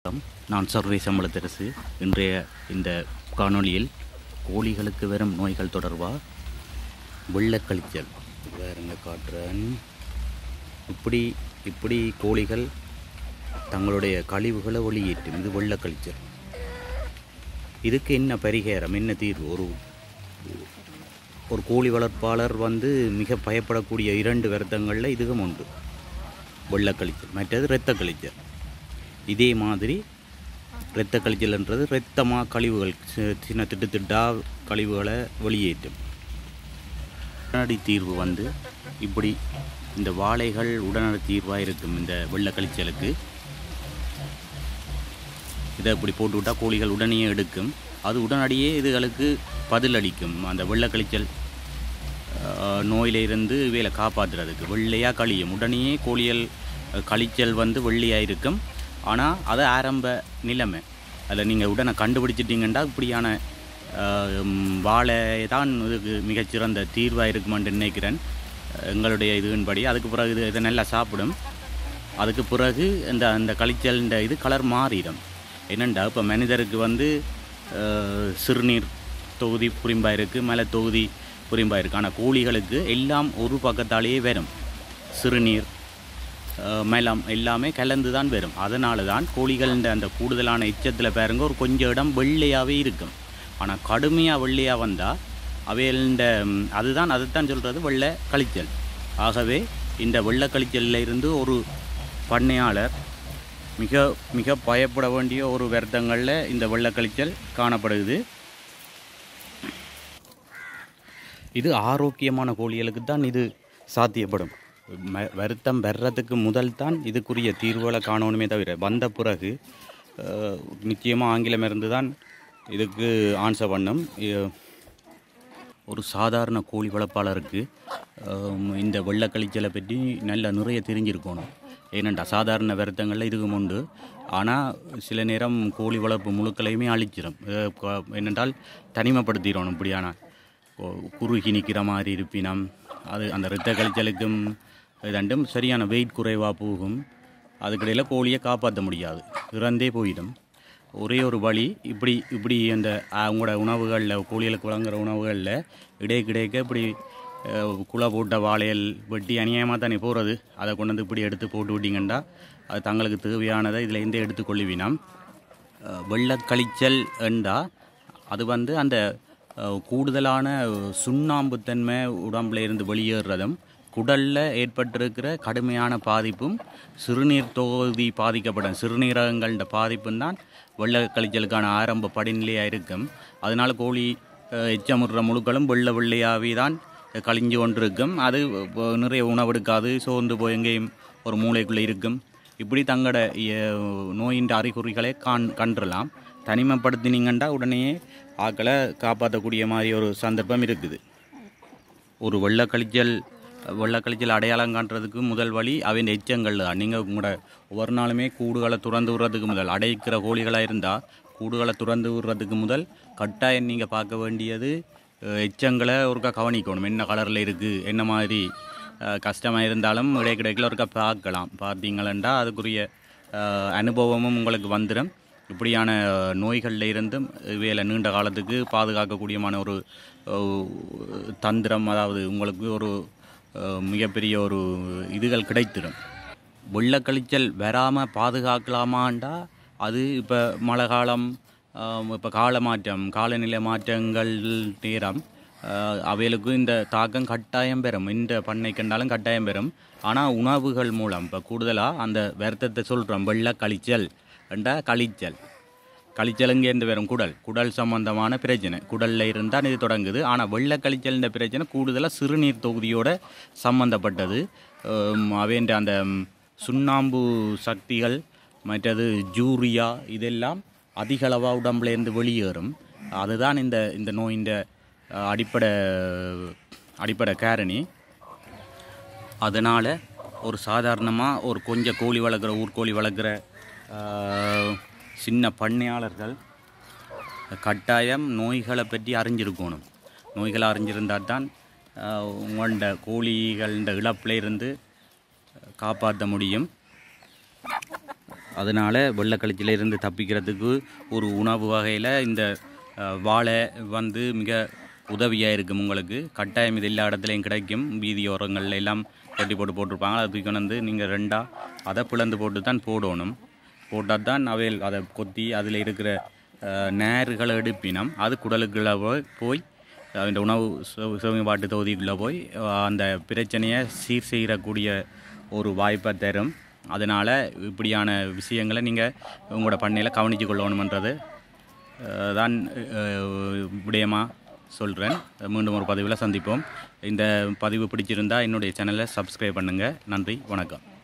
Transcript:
நான் சர்வே சம்பளத்தரசு இன்றைய இந்த காணொளியில் கோழிகளுக்கு வரும் நோய்கள் தொடர்பாக வெள்ளக்கழிச்சல் வேறுங்க காட்டுறேன் இப்படி இப்படி கோழிகள் தங்களுடைய கழிவுகளை வெளியேற்றும் இது வெள்ளக்கழிச்சல் இதுக்கு என்ன பரிகாரம் என்ன தீர்வு ஒரு ஒரு கோழி வளர்ப்பாளர் வந்து மிக பயப்படக்கூடிய இரண்டு வருத்தங்களில் இதுவும் உண்டு வெள்ளக்கழிச்சல் மற்றது இரத்த கழிச்சல் இதே மாதிரி இரத்த கழிச்சல்ன்றது இரத்தமாக கழிவுகள் சி- சின்ன திட்டு திட்டா கழிவுகளை வெளியேற்றும் உடனடி தீர்வு வந்து இப்படி இந்த வாழைகள் உடனடி தீர்வாக இருக்கும் இந்த வெள்ளக்கழிச்சலுக்கு இதை இப்படி போட்டு விட்டால் கோழிகள் உடனே எடுக்கும் அது உடனடியே இதுகளுக்கு பதிலளிக்கும் அந்த வெள்ளக்கழிச்சல் ஆஹ், நோயிலிருந்து இவைகளை காப்பாற்றுறதுக்கு வெள்ளையாக கழியும் உடனே கோழிகள் அஹ், கழிச்சல் வந்து வெள்ளையாக இருக்கும் ஆனால் அது ஆரம்ப நிலைமை அதில் நீங்கள் உடனே கண்டுபிடிச்சிட்டிங்கன்னா இப்படியான ஆஹ், ம், வாழை தான் இதுக்கு மிகச்சிறந்த தீர்வாக இருக்குமென்று நினைக்கிறேன் எங்களுடைய இதுவின்படி அதுக்கு பிறகு இது இதை நல்லா சாப்பிடும் அதுக்கு பிறகு இந்த அந்த கழிச்சல் இந்த இது கலர் மாறிடும் என்னண்டா இப்போ மனிதருக்கு வந்து அஹ், சிறுநீர் தொகுதி புரிம்பாக இருக்குது மேலே தொகுதி புரிம்பாக இருக்குது ஆனால் கோழிகளுக்கு எல்லாம் ஒரு பக்கத்தாலேயே வரும் சிறுநீர் அஹ், மலம் எல்லாமே கலந்து தான் வரும் அதனால தான் கோழிகளின் அந்த கூடுதலான எச்சத்தில் பாருங்க ஒரு கொஞ்சம் இடம் வெள்ளையாகவே இருக்கும் ஆனால் கடுமையாக வெள்ளையாக வந்தால் அவைகளின் அதுதான் அதுதான் சொல்கிறது வெள்ளை கழிச்சல் ஆகவே இந்த வெள்ளை கழிச்சல்ல இருந்து ஒரு பண்ணையாளர் மிக மிக பயப்பட வேண்டிய ஒரு வருத்தங்களில் இந்த வெள்ளை கழிச்சல் காணப்படுகிறது இது ஆரோக்கியமான கோழிகளுக்கு தான் இது சாத்தியப்படும் ம- வருத்தம் வர்றதுக்கு முதல் தான் இதுக்குரிய தீர்வுகளை காணணுமே தவிர வந்த பிறகு அஹ், நிச்சயமாக ஆங்கிலம் இருந்து தான் இதுக்கு ஆன்சர் பண்ணும் இ- ஒரு சாதாரண கோழி வளர்ப்பாளருக்கு ஆம், இந்த வெள்ளக்கழிச்சலை பற்றி நல்ல நிறைய தெரிஞ்சிருக்கணும் ஏனெண்டா சாதாரண வருத்தங்களில் இதுவும் உண்டு ஆனால் சில நேரம் கோழி வளர்ப்பு முழுக்களையுமே அழிச்சிடும் அஹ் க- என்னென்றால் தனிமைப்படுத்திடணும் இப்படியான ஓ- குறுகி நிற்கிற மாதிரி இருப்பினம் அது அந்த இரத்த கழிச்சலுக்கும் இதண்டும் சரியான வெயிட் குறைவாக போகும் அதுக்கிடையில் கோழியை காப்பாற்ற முடியாது இறந்தே போயிடும் ஒரே ஒரு வழி இப்படி இப்படி அந்த அவங்களோட உணவுகளில் கோழிகளுக்கு வழங்குற உணவுகளில் இடைக்கிடைக்க இப்படி அஹ், குலை போட்ட வாழையல் வெட்டி அநியாயமாக தானே போகிறது அதை கொண்டு வந்து இப்படி எடுத்து போட்டு விட்டீங்கன்னா அது தங்களுக்கு தேவையானதை இதில் இருந்தே எடுத்துக்கொள்ளுவினம் அஹ், வெள்ளக்கழிச்சல் என்றா அது வந்து அந்த அஹ், கூடுதலான சுண்ணாம்புத்தன்மை உடம்புல இருந்து வெளியேறுறதும் குடலில் ஏற்பட்டிருக்கிற கடுமையான பாதிப்பும் சிறுநீர் தொகுதி பாதிக்கப்படும் சிறுநீரகங்களோட பாதிப்பும் தான் வெள்ளக்கழிச்சலுக்கான ஆரம்ப படிநிலையாக இருக்கும் அதனால் கோழி அஹ், எச்சமுறுற முழுக்களும் வெள்ளை வெள்ளையாகவே தான் கழிஞ்சு கொண்டிருக்கும் அது அஹ், நிறைய உணவெடுக்காது சோர்ந்து போய் எங்கேயும் ஒரு மூளைக்குள்ளே இருக்கும் இப்படி தங்களோட அஹ், நோயின் அறிகுறிகளை காண் கண்டுறலாம் தனிமைப்படுத்தினீங்கன்னா உடனே ஆக்களை காப்பாற்றக்கூடிய மாதிரி ஒரு சந்தர்ப்பம் இருக்குது ஒரு வெள்ளக்கழிச்சல் வெள்ளக்கழிச்சல் அடையாளம் காட்டுறதுக்கு முதல் வழி அவன் எச்சங்கள் தான் நீங்கள் உங்களோட ஒவ்வொரு நாளுமே கூடுகளை துறந்து விடுறதுக்கு முதல் அடைக்கிற கோழிகளாக இருந்தால் கூடுகளை துறந்து விடுறதுக்கு முதல் கட்டாயம் நீங்கள் பார்க்க வேண்டியது அஹ், எச்சங்களை ஒருக்கா கவனிக்கணும் என்ன கலரில் இருக்குது என்ன மாதிரி கஷ்டமாக இருந்தாலும் இடைக்கிடைக்கில் ஒருக்கா பார்க்கலாம் பார்த்தீங்களா அதுக்குரிய அஹ், அனுபவமும் உங்களுக்கு வந்துடும் இப்படியான நோய்களில் இருந்தும் இவையில நீண்ட காலத்துக்கு பாதுகாக்கக்கூடியமான ஒரு அஹ், தந்திரம் அதாவது உங்களுக்கு ஒரு அஹ், மிகப்பெரிய ஒரு இதுகள் கிடைத்திடும் வெள்ளக்கழிச்சல் வராமல் பாதுகாக்கலாமாண்டா அது இப்போ மழை காலம் இப்போ கால மாற்றம் காலநிலை மாற்றங்கள் நேரம் அஹ், அவைகளுக்கு இந்த தாக்கம் கட்டாயம் பெறும் இந்த பண்ணை கண்டாலும் கட்டாயம் பெறும் ஆனால் உணவுகள் மூலம் இப்போ கூடுதலாக அந்த வருத்தத்தை சொல்கிறோம் வெள்ளை கழிச்சல் என்ற கழிச்சல் கழிச்சலுங்கேருந்து வரும் குடல் குடல் சம்பந்தமான பிரச்சனை குடலில் இருந்தால் இது தொடங்குது ஆனால் வெள்ளை கழிச்சல்ன்ற பிரச்சனை கூடுதலாக சிறுநீர் தொகுதியோட சம்பந்தப்பட்டது ஹம், அவேண்ட அந்த ம், சுண்ணாம்பு சக்திகள் மற்றது ஜூரியா இதெல்லாம் அதிக அளவாக உடம்புலேருந்து வெளியேறும் அதுதான் இந்த இந்த நோயின் அஹ், அடிப்படை அடிப்படை காரணி அதனால் ஒரு சாதாரணமாக ஒரு கொஞ்சம் கோழி வளர்க்குற ஊர்கோழி வளர்க்குற ஆஹ், சின்ன பண்ணையாளர்கள் கட்டாயம் நோய்களை பற்றி அறிஞ்சிருக்கணும் நோய்களை அறிஞ்சிருந்தால் தான் ஆஹ், உங்களோட கோழிகள இழப்பில் இருந்து காப்பாற்ற முடியும் அதனால் வெள்ளக்கழிச்சிலிருந்து தப்பிக்கிறதுக்கு ஒரு உணவு வகையில் இந்த அஹ், வாழை வந்து மிக உதவியாக இருக்கும் உங்களுக்கு கட்டாயம் இது எல்லா இடத்துலையும் கிடைக்கும் வீதியோரங்கள்ல எல்லாம் கட்டி போட்டு போட்டிருப்பாங்க அதை தூக்கி வந்து நீங்கள் ரெண்டாக அதை பிளந்து போட்டு தான் போடணும் போட்டால் தான் அவையில் அதை கொத்தி அதில் இருக்கிற அஹ், நேறுகளை எடுப்பினம் அது குடலுக்குள்ளே போய் போய் இந்த உணவு சுவைப்பாட்டு தொகுதிக்குள்ளே போய் அஹ், அந்த பிரச்சனையை சீர் செய்யக்கூடிய ஒரு வாய்ப்பை தரும் அதனால் இப்படியான விஷயங்களை நீங்கள் உங்களோட பண்ணையில் கவனித்து கொள்ளணுமன்றது அஹ், தான் அஹ், விடயமாக சொல்கிறேன் மீண்டும் ஒரு பதிவில் சந்திப்போம் இந்த பதிவு பிடிச்சிருந்தா என்னுடைய சேனலை சப்ஸ்கிரைப் பண்ணுங்கள் நன்றி வணக்கம்